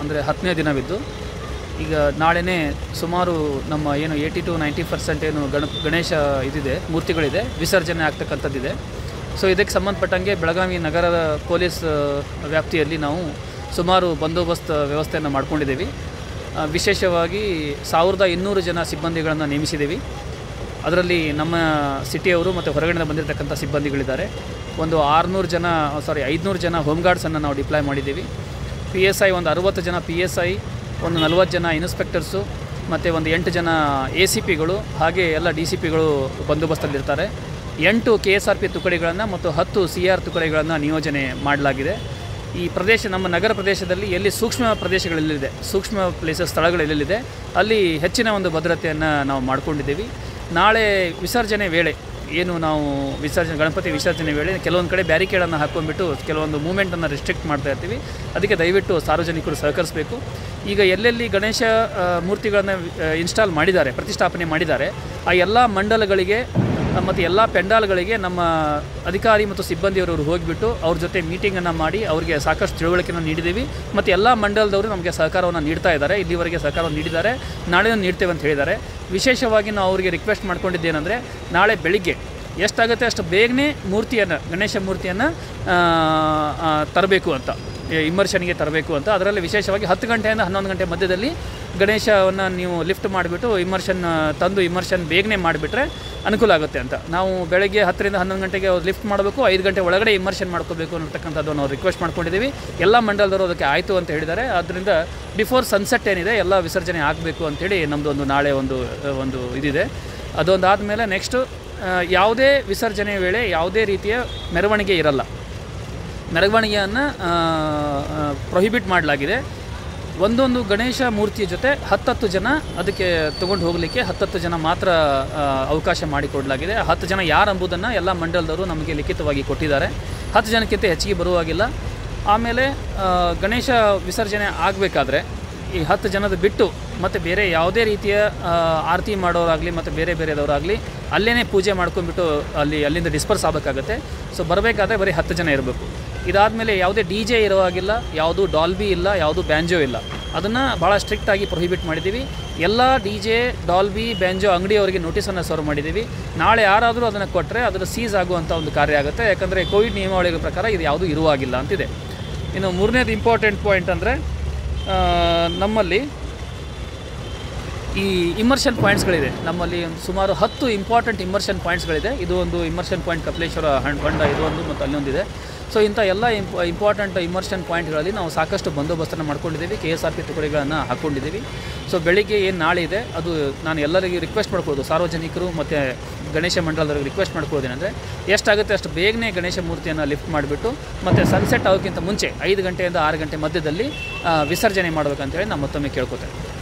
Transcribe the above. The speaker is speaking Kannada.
ಅಂದರೆ ಹತ್ತನೇ ದಿನವಿದ್ದು ಈಗ ನಾಳೆನೇ ಸುಮಾರು ನಮ್ಮ ಏನು ಏಯ್ಟಿ ಟು ನೈಂಟಿ ಪರ್ಸೆಂಟ್ ಏನು ಗಣ ಗಣೇಶ ಇದಿದೆ ಮೂರ್ತಿಗಳಿದೆ ವಿಸರ್ಜನೆ ಆಗ್ತಕ್ಕಂಥದ್ದಿದೆ ಸೊ ಇದಕ್ಕೆ ಸಂಬಂಧಪಟ್ಟಂಗೆ ಬೆಳಗಾವಿ ನಗರದ ಪೊಲೀಸ್ ಆ, ವ್ಯಾಪ್ತಿಯಲ್ಲಿ ನಾವು ಸುಮಾರು ಬಂದೋಬಸ್ತ್ ವ್ಯವಸ್ಥೆಯನ್ನು ಮಾಡ್ಕೊಂಡಿದ್ದೀವಿ ಆ, ವಿಶೇಷವಾಗಿ ಸಾವಿರದ ಇನ್ನೂರು ಜನ ಸಿಬ್ಬಂದಿಗಳನ್ನು ನೇಮಿಸಿದ್ದೀವಿ ಅದರಲ್ಲಿ ನಮ್ಮ ಸಿಟಿಯವರು ಮತ್ತು ಹೊರಗಡೆಯಿಂದ ಬಂದಿರತಕ್ಕಂಥ ಸಿಬ್ಬಂದಿಗಳಿದ್ದಾರೆ ಒಂದು ಆರುನೂರು ಜನ ಸಾರಿ ಐದುನೂರು ಜನ ಹೋಮ್ ಗಾರ್ಡ್ಸನ್ನು ನಾವು ಡಿಪ್ಲಾಯ್ ಮಾಡಿದ್ದೀವಿ ಪಿ ಎಸ್ ಐ ಒಂದು ಅರುವತ್ತು ಜನ ಪಿ ಎಸ್ ಐ ಒಂದು ನಲವತ್ತು ಜನ ಇನ್ಸ್ಪೆಕ್ಟರ್ಸು ಮತ್ತು ಒಂದು ಎಂಟು ಜನ ಎ ಸಿ ಪಿಗಳು ಹಾಗೆ ಎಲ್ಲ ಡಿ ಸಿ ಪಿಗಳು ಬಂದೋಬಸ್ತಲ್ಲಿರ್ತಾರೆ ಎಂಟು ಕೆ ಎಸ್ ಆರ್ ಪಿ ತುಕಡಿಗಳನ್ನು ಮತ್ತು ಹತ್ತು ಸಿ ಆರ್ ತುಕಡಿಗಳನ್ನು ನಿಯೋಜನೆ ಮಾಡಲಾಗಿದೆ ಈ ಪ್ರದೇಶ ನಮ್ಮ ನಗರ ಪ್ರದೇಶದಲ್ಲಿ ಎಲ್ಲಿ ಸೂಕ್ಷ್ಮ ಪ್ರದೇಶಗಳೆಲ್ಲಿದೆ ಸೂಕ್ಷ್ಮ ಪ್ಲೇಸಸ್ ಸ್ಥಳಗಳೆಲ್ಲಿದೆ ಅಲ್ಲಿ ಹೆಚ್ಚಿನ ಒಂದು ಭದ್ರತೆಯನ್ನು ನಾವು ಮಾಡ್ಕೊಂಡಿದ್ದೀವಿ ನಾಳೆ ವಿಸರ್ಜನೆ ವೇಳೆ ಏನು ನಾವು ವಿಸರ್ಜನೆ ಗಣಪತಿ ವಿಸರ್ಜನೆ ವೇಳೆ ಕೆಲವೊಂದು ಕಡೆ ಬ್ಯಾರಿಕೇಡನ್ನು ಹಾಕ್ಕೊಂಡ್ಬಿಟ್ಟು ಕೆಲವೊಂದು ಮೂಮೆಂಟನ್ನು ರಿಸ್ಟ್ರಿಕ್ಟ್ ಮಾಡ್ತಾ ಇರ್ತೀವಿ ಅದಕ್ಕೆ ದಯವಿಟ್ಟು ಸಾರ್ವಜನಿಕರು ಸಹಕರಿಸಬೇಕು ಈಗ ಎಲ್ಲೆಲ್ಲಿ ಗಣೇಶ ಆ, ಮೂರ್ತಿಗಳನ್ನು ಇನ್ಸ್ಟಾಲ್ ಮಾಡಿದ್ದಾರೆ ಪ್ರತಿಷ್ಠಾಪನೆ ಮಾಡಿದ್ದಾರೆ ಆ ಎಲ್ಲ ಮಂಡಲಗಳಿಗೆ ಮತ್ತು ಎಲ್ಲ ಪೆಂಡಾಲ್ಗಳಿಗೆ ನಮ್ಮ ಅಧಿಕಾರಿ ಮತ್ತು ಸಿಬ್ಬಂದಿಯವರು ಹೋಗಿಬಿಟ್ಟು ಅವ್ರ ಜೊತೆ ಮೀಟಿಂಗನ್ನು ಮಾಡಿ ಅವರಿಗೆ ಸಾಕಷ್ಟು ತಿಳುವಳಿಕೆಯನ್ನು ನೀಡಿದ್ದೀವಿ ಮತ್ತು ಎಲ್ಲ ಮಂಡಲದವರು ನಮಗೆ ಸಹಕಾರವನ್ನು ನೀಡ್ತಾ ಇದ್ದಾರೆ ಇಲ್ಲಿವರೆಗೆ ಸಹಕಾರವನ್ನು ನೀಡಿದ್ದಾರೆ ನಾಳೆ ನೀಡ್ತೇವೆ ಅಂತ ಹೇಳಿದ್ದಾರೆ ವಿಶೇಷವಾಗಿ ನಾವು ಅವರಿಗೆ ರಿಕ್ವೆಸ್ಟ್ ಮಾಡ್ಕೊಂಡಿದ್ದೇನೆಂದರೆ ನಾಳೆ ಬೆಳಿಗ್ಗೆ ಎಷ್ಟಾಗುತ್ತೆ ಅಷ್ಟು ಬೇಗನೆ ಮೂರ್ತಿಯನ್ನು ಗಣೇಶ ಮೂರ್ತಿಯನ್ನು ತರಬೇಕು ಅಂತ ಇಮ್ಮರ್ಷನ್ಗೆ ತರಬೇಕು ಅಂತ ಅದರಲ್ಲಿ ವಿಶೇಷವಾಗಿ ಹತ್ತು ಗಂಟೆಯಿಂದ ಹನ್ನೊಂದು ಗಂಟೆ ಮಧ್ಯದಲ್ಲಿ ಗಣೇಶವನ್ನು ನೀವು ಲಿಫ್ಟ್ ಮಾಡಿಬಿಟ್ಟು ಇಮ್ಮರ್ಷನ್ ತಂದು ಇಮ್ಮರ್ಷನ್ ಬೇಗನೆ ಮಾಡಿಬಿಟ್ರೆ ಅನುಕೂಲ ಆಗುತ್ತೆ ಅಂತ ನಾವು ಬೆಳಗ್ಗೆ ಹತ್ತರಿಂದ ಹನ್ನೊಂದು ಗಂಟೆಗೆ ಅವ್ರು ಲಿಫ್ಟ್ ಮಾಡಬೇಕು ಐದು ಗಂಟೆ ಒಳಗಡೆ ಇಮ್ಮರ್ಷನ್ ಮಾಡ್ಕೋಬೇಕು ಅನ್ನತಕ್ಕಂಥದ್ದು ನಾವು ರಿಕ್ವೆಸ್ಟ್ ಮಾಡ್ಕೊಂಡಿದ್ದೀವಿ ಎಲ್ಲ ಮಂಡಲದವರು ಅದಕ್ಕೆ ಆಯಿತು ಅಂತ ಹೇಳಿದ್ದಾರೆ ಆದ್ದರಿಂದ ಬಿಫೋರ್ ಸನ್ಸೆಟ್ ಏನಿದೆ ಎಲ್ಲ ವಿಸರ್ಜನೆ ಆಗಬೇಕು ಅಂತೇಳಿ ನಮ್ಮದು ಒಂದು ನಾಳೆ ಒಂದು ಒಂದು ಇದಿದೆ ಅದೊಂದು ಆದಮೇಲೆ ನೆಕ್ಸ್ಟು ಯಾವುದೇ ವಿಸರ್ಜನೆ ವೇಳೆ ಯಾವುದೇ ರೀತಿಯ ಮೆರವಣಿಗೆ ಇರಲ್ಲ ಮೆರವಣಿಗೆಯನ್ನು ಪ್ರೊಹಿಬಿಟ್ ಮಾಡಲಾಗಿದೆ ಒಂದೊಂದು ಗಣೇಶ ಮೂರ್ತಿಯ ಜೊತೆ ಹತ್ತತ್ತು ಜನ ಅದಕ್ಕೆ ತಗೊಂಡು ಹೋಗಲಿಕ್ಕೆ ಹತ್ತತ್ತು ಜನ ಮಾತ್ರ ಆ, ಅವಕಾಶ ಮಾಡಿಕೊಡಲಾಗಿದೆ ಹತ್ತು ಜನ ಯಾರು ಎಂಬುದನ್ನು ಎಲ್ಲ ಮಂಡಲದವರು ನಮಗೆ ಲಿಖಿತವಾಗಿ ಕೊಟ್ಟಿದ್ದಾರೆ ಹತ್ತು ಜನಕ್ಕಿಂತ ಹೆಚ್ಚಿಗೆ ಬರುವಾಗಿಲ್ಲ ಆಮೇಲೆ ಆ, ಗಣೇಶ ವಿಸರ್ಜನೆ ಆಗಬೇಕಾದ್ರೆ ಈ ಹತ್ತು ಜನದ ಬಿಟ್ಟು ಮತ್ತು ಬೇರೆ ಯಾವುದೇ ರೀತಿಯ ಆ, ಆರತಿ ಮಾಡೋರಾಗಲಿ ಮತ್ತು ಬೇರೆ ಬೇರೆದವರಾಗಲಿ ಅಲ್ಲೇ ಪೂಜೆ ಮಾಡ್ಕೊಂಡ್ಬಿಟ್ಟು ಅಲ್ಲಿ ಅಲ್ಲಿಂದ ಡಿಸ್ಪರ್ಸ್ ಆಗಬೇಕಾಗತ್ತೆ ಸೊ ಬರಬೇಕಾದ್ರೆ ಬರೀ ಹತ್ತು ಜನ ಇರಬೇಕು ಇದಾದಮೇಲೆ ಯಾವುದೇ ಡಿ ಜೆ ಇರೋ ಹಾಗಿಲ್ಲ ಯಾವುದು ಡಾಲ್ಬಿ ಇಲ್ಲ ಯಾವುದು ಬ್ಯಾಂಜೋ ಇಲ್ಲ ಅದನ್ನು ಭಾಳ ಸ್ಟ್ರಿಕ್ಟಾಗಿ ಪ್ರೊಹಿಬಿಟ್ ಮಾಡಿದ್ದೀವಿ ಎಲ್ಲ ಡಿ ಜೆ ಡಾಲ್ಬಿ ಬ್ಯಾಂಜೋ ಅಂಗಡಿಯವರಿಗೆ ನೋಟಿಸನ್ನು ಸರ್ವ್ ಮಾಡಿದ್ದೀವಿ ನಾಳೆ ಯಾರಾದರೂ ಅದನ್ನು ಕೊಟ್ಟರೆ ಅದನ್ನು ಸೀಸ್ ಆಗುವಂಥ ಒಂದು ಕಾರ್ಯ ಆಗುತ್ತೆ ಯಾಕಂದರೆ ಕೋವಿಡ್ ನಿಯಮಾವಳಿಗಳ ಪ್ರಕಾರ ಇದು ಯಾವುದೂ ಇರುವಾಗಿಲ್ಲ ಅಂತಿದೆ ಇನ್ನು ಮೂರನೇದು ಇಂಪಾರ್ಟೆಂಟ್ ಪಾಯಿಂಟ್ ಅಂದರೆ ನಮ್ಮಲ್ಲಿ ಈ ಇಮ್ಮರ್ಷನ್ ಪಾಯಿಂಟ್ಸ್ಗಳಿದೆ ನಮ್ಮಲ್ಲಿ ಒಂದು ಸುಮಾರು ಹತ್ತು ಇಂಪಾರ್ಟೆಂಟ್ ಇಮ್ಮರ್ಷನ್ ಪಾಯಿಂಟ್ಸ್ಗಳಿದೆ ಇದು ಒಂದು ಇಮ್ಮರ್ಷನ್ ಪಾಯಿಂಟ್ ಕಪಿಲೇಶ್ವರ ಹಣ್ ಹೊಂಡ ಇದು ಒಂದು ಮತ್ತು ಅಲ್ಲೊಂದಿದೆ ಸೊ ಇಂಥ ಎಲ್ಲ ಇಂಪ್ ಇಂಪಾರ್ಟೆಂಟ್ ಇಮ್ಮರ್ಷನ್ ಪಾಯಿಂಟ್ಗಳಲ್ಲಿ ನಾವು ಸಾಕಷ್ಟು ಬಂದೋಬಸ್ತನ್ನು ಮಾಡ್ಕೊಂಡಿದ್ದೀವಿ ಕೆ ಎಸ್ ಆರ್ ಪಿ ತುಕಡಿಗಳನ್ನು ಹಾಕ್ಕೊಂಡಿದ್ದೀವಿ ಸೊ ಬೆಳಿಗ್ಗೆ ಏನು ನಾಳೆ ಇದೆ ಅದು ನಾನು ಎಲ್ಲರಿಗೂ ರಿಕ್ವೆಸ್ಟ್ ಮಾಡ್ಕೊಳ್ಳೋದು ಸಾರ್ವಜನಿಕರು ಮತ್ತು ಗಣೇಶ ಮಂಡಲದವ್ರಿಗೆ ರಿಕ್ವೆಸ್ಟ್ ಮಾಡ್ಕೊಳ್ಳೋದೇನೆಂದರೆ ಎಷ್ಟಾಗುತ್ತೆ ಅಷ್ಟು ಬೇಗನೆ ಗಣೇಶ ಮೂರ್ತಿಯನ್ನು ಲಿಫ್ಟ್ ಮಾಡಿಬಿಟ್ಟು ಮತ್ತು ಸನ್ಸೆಟ್ ಆಗೋಕ್ಕಿಂತ ಮುಂಚೆ ಐದು ಗಂಟೆಯಿಂದ ಆರು ಗಂಟೆ ಮಧ್ಯದಲ್ಲಿ ಆ, ವಿಸರ್ಜನೆ ಮಾಡಬೇಕಂತೇಳಿ ನಾನು ಮತ್ತೊಮ್ಮೆ ಕೇಳ್ಕೊತೇನೆ